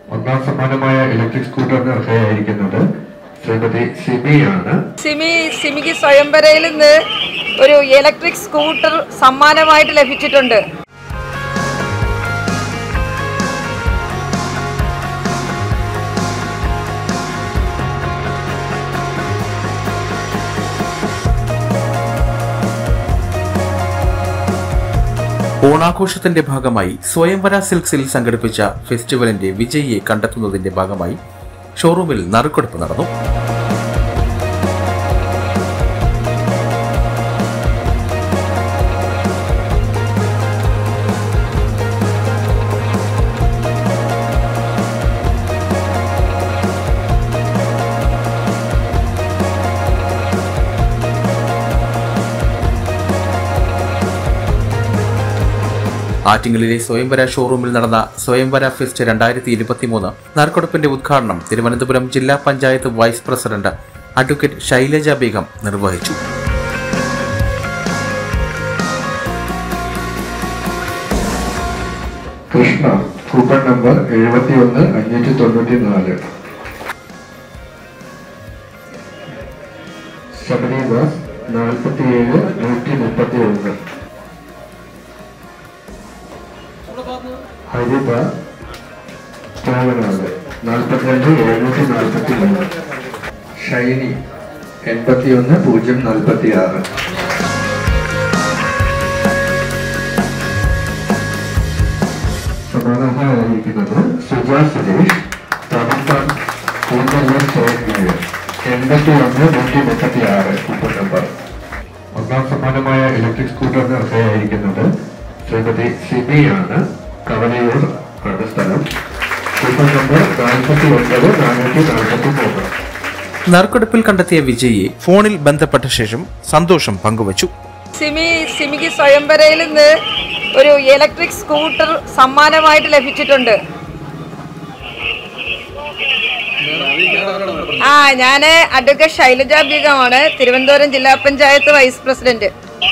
ഒന്നാം സമ്മാനമായ ഇലക്ട്രിക് സ്കൂട്ടറിന് അർഹയായിരിക്കുന്നത് ശ്രീമതി സിമിയാണ് സിമി സിമിക്ക് സ്വയംവരയിൽ നിന്ന് ഒരു ഇലക്ട്രിക് സ്കൂട്ടർ സമ്മാനമായിട്ട് ലഭിച്ചിട്ടുണ്ട് ഓണാഘോഷത്തിന്റെ ഭാഗമായി സ്വയംവര സിൽക്സിൽ സംഘടിപ്പിച്ച ഫെസ്റ്റിവലിന്റെ വിജയിയെ കണ്ടെത്തുന്നതിന്റെ ഭാഗമായി ഷോറൂമിൽ നറുക്കെടുപ്പ് നടന്നു ആറ്റിങ്ങലിലെ സ്വയംവര ഷോറൂമിൽ നടന്ന സ്വയംവര ഫെസ്റ്റ് രണ്ടായിരത്തി ഇരുപത്തിമൂന്ന് നറുക്കെടുപ്പിന്റെ ഉദ്ഘാടനം തിരുവനന്തപുരം ജില്ലാ panchayat vice president advocate Shailaja Begum നിർവഹിച്ചു കൃഷ്ണ കൂപ്പൺ നമ്പർ എഴുപത്തി ഒന്ന് അഞ്ഞൂറ്റി തൊണ്ണൂറ്റി നാല് ശബരിദാസ് നാൽപ്പത്തി ഏഴ് നൂറ്റി മുപ്പത്തി ഒന്ന് ഹരിത തോമനാട് നാൽപ്പത്തിരണ്ട് എഴുന്നൂറ്റി നാൽപ്പത്തി മൂന്ന് ഷൈനി എൺപത്തി ഒന്ന് പൂജ്യം നാൽപ്പത്തി ആറ് സമാധാനമായിരിക്കുന്നത് സുജ സുരേഷ് തമിഴ്നാട് പൂന്തല്ലൂർ ചോദ്യം എൺപത്തി ഒന്ന് നൂറ്റി മുപ്പത്തി ആറ് കൂപ്പൺ നമ്പർ ഒന്നാം സമ്മാനമായ ഇലക്ട്രിക് സ്കൂട്ടറിന് അർഹയായിരിക്കുന്നത് ശ്രീമതി സിമിയാണ് കവലയൂർ ആണ് സ്ഥലം കൂപ്പൺ നമ്പർ നാൽപ്പത്തി ഒൻപത് നാനൂറ്റി നാൽപ്പത്തി മൂന്ന് നറുക്കെടുപ്പിൽ കണ്ടെത്തിയ വിജയിയെ ഫോണിൽ ബന്ധപ്പെട്ട ശേഷം സന്തോഷം പങ്കുവച്ചു സിമി സിമിക്ക് സ്വയംവരയിൽ നിന്ന് ഒരു ഇലക്ട്രിക് സ്കൂട്ടർ സമ്മാനമായിട്ട് ലഭിച്ചിട്ടുണ്ട് ആ ഞാൻ അഡ്വക്കേറ്റ് ശൈലജ ബീഗമാണ് തിരുവനന്തപുരം ജില്ലാ panchayat vice president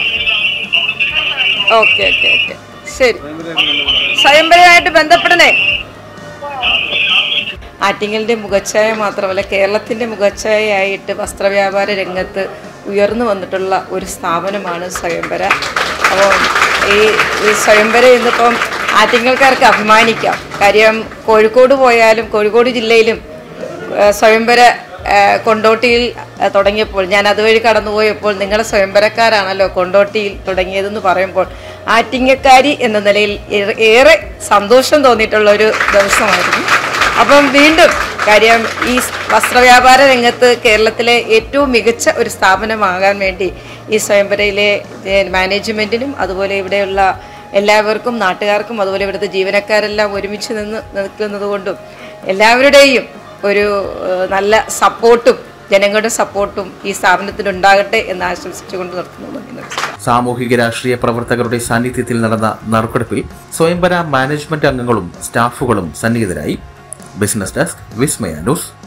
okay okay okay ശരി സ്വയംവരമായിട്ട് ബന്ധപ്പെടണേ ആറ്റിങ്ങലിൻ്റെ മുഖച്ഛായ മാത്രമല്ല കേരളത്തിൻ്റെ മുഖച്ഛായയായിട്ട് വസ്ത്രവ്യാപാര രംഗത്ത് ഉയർന്നു വന്നിട്ടുള്ള ഒരു സ്ഥാപനമാണ് സ്വയംവര അപ്പോൾ ഈ ഈ സ്വയംവര ഇന്നിപ്പം ആറ്റിങ്ങൽക്കാർക്ക് അഭിമാനിക്കാം കാര്യം കോഴിക്കോട് പോയാലും കോഴിക്കോട് ജില്ലയിലും ആ, സ്വയംവര ആ, കൊണ്ടോട്ടിയിൽ ആ, തുടങ്ങിയപ്പോൾ ഞാൻ അതുവഴി കടന്നുപോയപ്പോൾ നിങ്ങളെ സ്വയംവരക്കാരാണല്ലോ കൊണ്ടോട്ടിയിൽ തുടങ്ങിയതെന്ന് പറയുമ്പോൾ ആറ്റിങ്ങക്കാരി എന്ന നിലയിൽ ഏറെ- ഏറെ സന്തോഷം തോന്നിയിട്ടുള്ള ഒരു ദിവസമായിരുന്നു അപ്പം വീണ്ടും കാര്യം ഈ വസ്ത്രവ്യാപാര രംഗത്ത് കേരളത്തിലെ ഏറ്റവും മികച്ച ഒരു സ്ഥാപനമാകാൻ വേണ്ടി ഈ സ്വയംവരയിലെ ഏ, മാനേജ്മെൻറ്റിനും അതുപോലെ ഇവിടെയുള്ള എല്ലാവർക്കും നാട്ടുകാർക്കും അതുപോലെ ഇവിടുത്തെ ജീവനക്കാരെല്ലാം ഒരുമിച്ച് നിന്ന് നിൽക്കുന്നത് കൊണ്ടും എല്ലാവരുടെയും ഒരു ഏഹ്, നല്ല സപ്പോർട്ടും ജനങ്ങളുടെ സപ്പോർട്ടും ഈ സ്ഥാപനത്തിന് ഉണ്ടാകട്ടെ എന്ന് ആശംസിച്ചുകൊണ്ട് നിർത്തുന്നു നന്ദി നമസ്കാരം സാമൂഹിക രാഷ്ട്രീയ പ്രവർത്തകരുടെ സാന്നിധ്യത്തിൽ നടന്ന നറുക്കെടുപ്പിൽ സ്വയംവര മാനേജ്മെന്റ് അംഗങ്ങളും സ്റ്റാഫുകളും സന്നിഹിതരായി ബിസിനസ് ഡെസ്ക് വിസ്മയ ന്യൂസ്